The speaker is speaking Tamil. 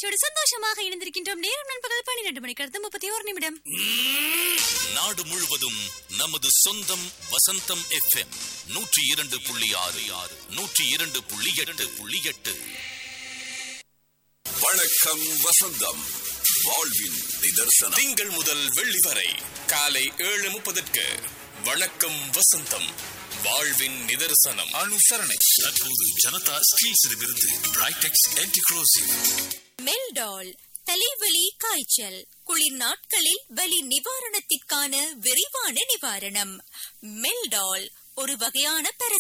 நிகழ்ச்சியோடு சந்தோஷமாக இணைந்திருக்கின்றோம் நேரம் நண்பகல் பன்னிரண்டு மணிக்கு அடுத்து முப்பத்தி ஒரு நிமிடம் நாடு முழுவதும் நமது சொந்தம் வசந்தம் எஃப்எம் நூற்றி இரண்டு புள்ளி ஆறு ஆறு நூற்றி இரண்டு புள்ளி எட்டு புள்ளி எட்டு வணக்கம் வசந்தம் வாழ்வின் நிதர்சனம் திங்கள் முதல் வெள்ளி வரை காலை ஏழு முப்பதற்கு வணக்கம் வசந்தம் வாழ்வின் நிதர்சனம் அனுசரணை தற்போது ஜனதா ஸ்டீல்ஸிடமிருந்து பிரைடெக்ஸ் ஆன்டிக்ரோசிவ் மெல்டால் தலைவலி காய்ச்சல் குளிர் நாட்களில் வலி நிவாரணத்திற்கான விரைவான நிவாரணம் மெல்டால் ஒரு வகையான